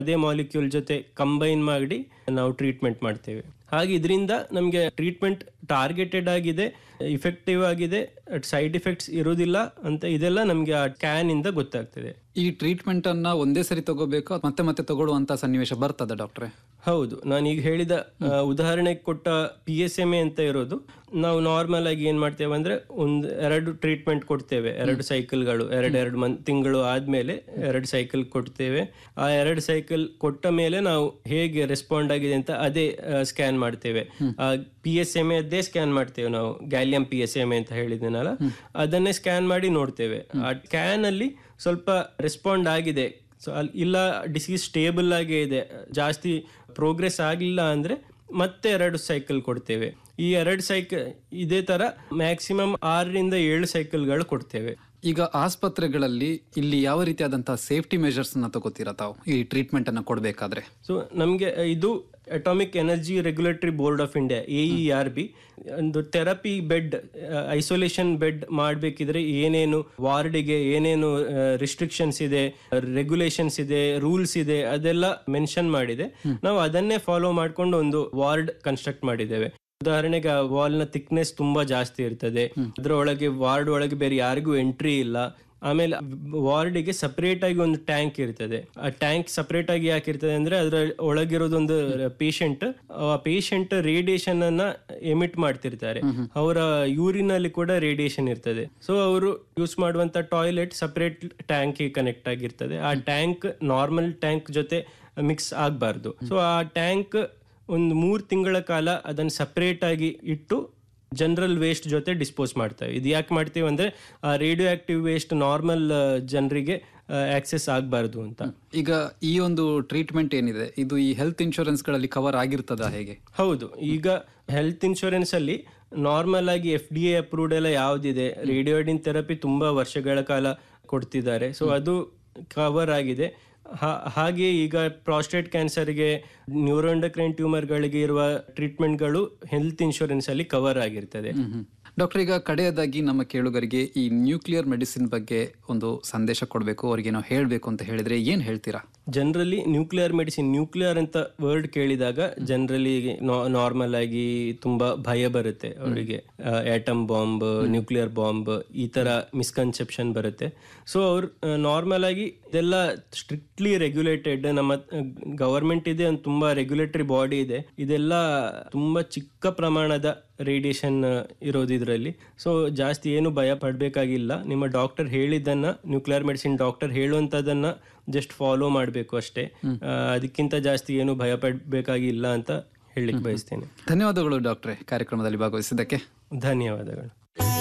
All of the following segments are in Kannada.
ಅದೇ ಮಾಲಿಕ್ಯೂಲ್ ಜೊತೆ ಕಂಬೈನ್ ಮಾಡಿ ನಾವು ಟ್ರೀಟ್ಮೆಂಟ್ ಮಾಡ್ತೇವೆ ಹಾಗೆ ಇದರಿಂದ ನಮಗೆ ಟ್ರೀಟ್ಮೆಂಟ್ ಟಾರ್ಗೆಟೆಡ್ ಆಗಿದೆ ಇಫೆಕ್ಟಿವ್ ಆಗಿದೆ ಸೈಡ್ ಎಫೆಕ್ಟ್ಸ್ ಇರೋದಿಲ್ಲ ಅಂತ ಇದೆಲ್ಲ ನಮಗೆ ಆ ಕ್ಯಾನ್ ಇಂದ ಗೊತ್ತಾಗ್ತದೆ ಈ ಟ್ರೀಟ್ಮೆಂಟ್ ಅನ್ನ ಒಂದೇ ಸರಿ ತಗೋಬೇಕು ಮತ್ತೆ ಮತ್ತೆ ತಗೊಳ್ಳುವಂತ ಸನ್ನಿವೇಶ ಬರ್ತದೆ ಡಾಕ್ಟ್ರೆ ಹೌದು ನಾನು ಈಗ ಹೇಳಿದ ಆ, ಉದಾಹರಣೆಗೆ ಕೊಟ್ಟ ಪಿ ಎಸ್ ಎಮ್ ಎ ಅಂತ ಇರೋದು ನಾವು ನಾರ್ಮಲ್ ಆಗಿ ಏನ್ ಮಾಡ್ತೇವೆ ಅಂದ್ರೆ ಒಂದು ಎರಡು ಟ್ರೀಟ್ಮೆಂಟ್ ಕೊಡ್ತೇವೆ ಎರಡು ಸೈಕಲ್ಗಳು ಎರಡು ಎರಡು ಮನ್ ತಿಂಗಳು ಆದ್ಮೇಲೆ ಎರಡು ಸೈಕಲ್ ಕೊಡ್ತೇವೆ ಆ ಎರಡು ಸೈಕಲ್ ಕೊಟ್ಟ ಮೇಲೆ ನಾವು ಹೇಗೆ ರೆಸ್ಪಾಂಡ್ ಆಗಿದೆ ಅಂತ ಅದೇ ಸ್ಕ್ಯಾನ್ ಮಾಡ್ತೇವೆ ಆ ಪಿ ಎಸ್ ಎಮ್ ಎದ್ದೇ ಸ್ಕ್ಯಾನ್ ಮಾಡ್ತೇವೆ ನಾವು gallium P S M A ಅಂತ ಹೇಳಿದ್ನಲ್ಲ ಅದನ್ನೇ ಸ್ಕ್ಯಾನ್ ಮಾಡಿ ನೋಡ್ತೇವೆ ಆ ಕ್ಯಾನ್ ಅಲ್ಲಿ ಸ್ವಲ್ಪ ರೆಸ್ಪಾಂಡ್ ಆಗಿದೆ ಸೊ ಅಲ್ಲಿ ಇಲ್ಲ ಡಿಸೀಸ್ ಸ್ಟೇಬಲ್ ಆಗೇ ಇದೆ ಜಾಸ್ತಿ ಪ್ರೋಗ್ರೆಸ್ ಆಗಲಿಲ್ಲ ಅಂದ್ರೆ ಮತ್ತೆ ಎರಡು ಸೈಕಲ್ ಕೊಡ್ತೇವೆ ಈ ಎರಡು ಸೈಕಲ್ ಇದೇ ತರ ಮ್ಯಾಕ್ಸಿಮಮ್ ಆರರಿಂದ ಏಳು ಸೈಕಲ್ಗಳು ಕೊಡ್ತೇವೆ ಈಗ ಆಸ್ಪತ್ರೆಗಳಲ್ಲಿ ಇಲ್ಲಿ ಯಾವ ರೀತಿಯಾದಂತಹ ಸೇಫ್ಟಿ ಮೆಷರ್ಸ್ ನ ತಗೋತೀರಾ ತಾವು ಈ ಟ್ರೀಟ್ಮೆಂಟ್ ಅನ್ನ ಕೊಡ್ಬೇಕಾದ್ರೆ ಸೊ ನಮಗೆ ಇದು atomic energy regulatory board of India A E R B ಒಂದು ಥೆರಪಿ ಬೆಡ್ ಐಸೋಲೇಷನ್ ಬೆಡ್ ಮಾಡಬೇಕಿದ್ರೆ ಏನೇನು ವಾರ್ಡಿಗೆ ಏನೇನು ರಿಸ್ಟ್ರಿಕ್ಷನ್ಸ್ ಇದೆ ರೆಗ್ಯುಲೇಷನ್ಸ್ ಇದೆ ರೂಲ್ಸ್ ಇದೆ ಅದೆಲ್ಲ ಮೆನ್ಷನ್ ಮಾಡಿದೆ ನಾವು ಅದನ್ನೇ ಫಾಲೋ ಮಾಡ್ಕೊಂಡು ಒಂದು ವಾರ್ಡ್ ಕನ್ಸ್ಟ್ರಕ್ಟ್ ಮಾಡಿದ್ದೇವೆ ಉದಾಹರಣೆಗೆ ವಾಲ್ ನ ಥಿಕ್ನೆಸ್ ತುಂಬಾ ಜಾಸ್ತಿ ಇರ್ತದೆ ಅದ್ರ ಒಳಗೆ ವಾರ್ಡ್ ಒಳಗೆ ಬೇರೆ ಯಾರಿಗೂ ಎಂಟ್ರಿ ಇಲ್ಲ ಆಮೇಲೆ ವಾರ್ಡಿಗೆ ಸಪರೇಟ್ ಆಗಿ ಒಂದು ಟ್ಯಾಂಕ್ ಇರ್ತದೆ ಆ ಟ್ಯಾಂಕ್ ಸಪರೇಟ್ ಆಗಿ ಯಾಕೆ ಇರ್ತದೆ ಅಂದ್ರೆ ಅದ್ರ ಒಳಗಿರೋದೊಂದು ಪೇಷಂಟ್ ಆ ಪೇಷಂಟ್ ರೇಡಿಯೇಷನ್ ಅನ್ನ ಎಮಿಟ್ ಮಾಡ್ತಿರ್ತಾರೆ ಅವರ ಯೂರಿನ್ ಅಲ್ಲಿ ಕೂಡ ರೇಡಿಯೇಷನ್ ಇರ್ತದೆ ಸೊ ಅವರು ಯೂಸ್ ಮಾಡುವಂತ ಟಾಯ್ಲೆಟ್ ಸಪರೇಟ್ ಟ್ಯಾಂಕ್ ಕನೆಕ್ಟ್ ಆಗಿರ್ತದೆ ಆ ಟ್ಯಾಂಕ್ ನಾರ್ಮಲ್ ಟ್ಯಾಂಕ್ ಜೊತೆ ಮಿಕ್ಸ್ ಆಗಬಾರ್ದು ಸೊ ಆ ಟ್ಯಾಂಕ್ ಒಂದು ಮೂರು ತಿಂಗಳ ಕಾಲ ಅದನ್ನು ಸಪರೇಟ್ ಆಗಿ ಇಟ್ಟು ಜನರಲ್ ವೇಸ್ಟ್ ಜೊತೆ ಡಿಸ್ಪೋಸ್ ಮಾಡ್ತೇವೆ ಇದು ಯಾಕೆ ಮಾಡ್ತೀವಿ ಅಂದ್ರೆ ಆ ರೇಡಿಯೋ ಆಕ್ಟಿವ್ ವೇಸ್ಟ್ ನಾರ್ಮಲ್ ಜನರಿಗೆ ಆಕ್ಸೆಸ್ ಆಗಬಾರ್ದು ಅಂತ ಈಗ ಈ ಒಂದು ಟ್ರೀಟ್ಮೆಂಟ್ ಏನಿದೆ ಇದು ಈ ಹೆಲ್ತ್ ಇನ್ಶೂರೆನ್ಸ್ ಗಳಲ್ಲಿ ಕವರ್ ಆಗಿರ್ತದಾ ಹೇಗೆ ಹೌದು ಈಗ ಹೆಲ್ತ್ ಇನ್ಶೂರೆನ್ಸ್ ಅಲ್ಲಿ ನಾರ್ಮಲ್ ಆಗಿ ಎಫ್ ಡಿ ಎ ಅಪ್ರೂವ್ಡ್ ಎಲ್ಲ ಯಾವ್ದಿದೆ ರೇಡಿಯೋಡಿನ್ ಥೆರಪಿ ತುಂಬಾ ವರ್ಷಗಳ ಕಾಲ ಕೊಡ್ತಿದ್ದಾರೆ ಸೊ ಅದು ಕವರ್ ಆಗಿದೆ ಹಾ- ಹಾಗೆ ಈಗ ಪ್ರಾಸ್ಟೇಟ್ ಕ್ಯಾನ್ಸರ್ಗೆ ನ್ಯೂರೋಂಡಕ್ರೈನ್ ಟ್ಯೂಮರ್ಗಳಿಗೆ ಇರುವ ಟ್ರೀಟ್ಮೆಂಟ್ಗಳು ಹೆಲ್ತ್ ಇನ್ಶೂರೆನ್ಸ್ ಅಲ್ಲಿ ಕವರ್ ಆಗಿರ್ತದೆ ಡಾಕ್ಟರ್ ಈಗ ಕಡೆಯದಾಗಿ ನಮ್ಮ ಕೇಳುಗರಿಗೆ ಈ ನ್ಯೂಕ್ಲಿಯರ್ ಮೆಡಿಸಿನ್ ಬಗ್ಗೆ ಒಂದು ಸಂದೇಶ ಕೊಡಬೇಕು ಅವ್ರಿಗೆ ನಾವು ಹೇಳಬೇಕು ಅಂತ ಹೇಳಿದ್ರೆ ಏನ್ ಹೇಳ್ತೀರಾ ಜನರಲಿ ನ್ಯೂಕ್ಲಿಯರ್ ಮೆಡಿಸಿನ್ ನ್ಯೂಕ್ಲಿಯರ್ ಅಂತ ವರ್ಡ್ ಕೇಳಿದಾಗ ಜನರಲಿ ನಾರ್ಮಲ್ ಆಗಿ ತುಂಬಾ ಭಯ ಬರುತ್ತೆ ಅವರಿಗೆ ಆಟಮ್ ಬಾಂಬ್ ನ್ಯೂಕ್ಲಿಯರ್ ಬಾಂಬ್ ಈ ತರ ಮಿಸ್ಕನ್ಸೆಪ್ಷನ್ ಬರುತ್ತೆ ಸೊ ಅವ್ರು ನಾರ್ಮಲ್ ಆಗಿ ಇದೆಲ್ಲ ಸ್ಟ್ರಿಕ್ಟ್ಲಿ ರೆಗ್ಯುಲೇಟೆಡ್ ನಮ್ಮ ಗವರ್ಮೆಂಟ್ ಇದೆ ಒಂದು ತುಂಬಾ ರೆಗ್ಯುಲೇಟರಿ ಬಾಡಿ ಇದೆ ಇದೆಲ್ಲ ತುಂಬಾ ಚಿಕ್ಕ ಪ್ರಮಾಣದ ರೇಡಿಯೇಷನ್ ಇರೋದು ಇದರಲ್ಲಿ ಸೊ ಜಾಸ್ತಿ ಏನು ಭಯ ಪಡಬೇಕಾಗಿಲ್ಲ ನಿಮ್ಮ ಡಾಕ್ಟರ್ ಹೇಳಿದ್ದನ್ನ ನ್ಯೂಕ್ಲಿಯರ್ ಮೆಡಿಸಿನ್ ಡಾಕ್ಟರ್ ಹೇಳುವಂಥದ್ದನ್ನ ಜಸ್ಟ್ ಫಾಲೋ ಮಾಡಬೇಕು ಅಷ್ಟೇ ಆ, ಅದಕ್ಕಿಂತ ಜಾಸ್ತಿ ಏನು ಭಯ ಪಡಬೇಕಾಗಿಲ್ಲ ಅಂತ ಹೇಳಲಿಕ್ಕೆ ಬಯಸ್ತೇನೆ ಧನ್ಯವಾದಗಳು ಡಾಕ್ಟ್ರೆ ಕಾರ್ಯಕ್ರಮದಲ್ಲಿ ಭಾಗವಹಿಸಿದ್ದಕ್ಕೆ ಧನ್ಯವಾದಗಳು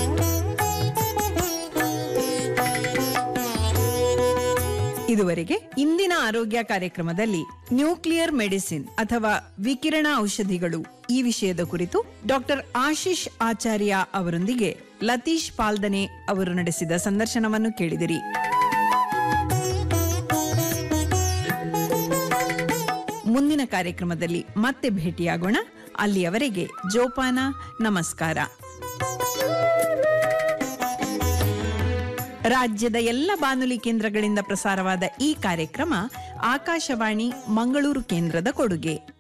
ಇದುವರೆಗೆ ಇಂದಿನ ಆರೋಗ್ಯ ಕಾರ್ಯಕ್ರಮದಲ್ಲಿ ನ್ಯೂಕ್ಲಿಯರ್ ಮೆಡಿಸಿನ್ ಅಥವಾ ವಿಕಿರಣ ಔಷಧಿಗಳು ಈ ವಿಷಯದ ಕುರಿತು ಡಾಕ್ಟರ್ ಆಶೀಶ್ ಆಚಾರ್ಯ ಅವರೊಂದಿಗೆ ಲತೀಶ್ ಪಾಲ್ದನೆ ಅವರು ನಡೆಸಿದ ಸಂದರ್ಶನವನ್ನು ಕೇಳಿದಿರಿ ಮುಂದಿನ ಕಾರ್ಯಕ್ರಮದಲ್ಲಿ ಮತ್ತೆ ಭೇಟಿಯಾಗೋಣ ಅಲ್ಲಿಯವರೆಗೆ ಜೋಪಾನ ನಮಸ್ಕಾರ ರಾಜ್ಯದ ಎಲ್ಲ ಬಾನುಲಿ ಕೇಂದ್ರಗಳಿಂದ ಪ್ರಸಾರವಾದ ಈ ಕಾರ್ಯಕ್ರಮ ಆಕಾಶವಾಣಿ ಮಂಗಳೂರು ಕೇಂದ್ರದ ಕೊಡುಗೆ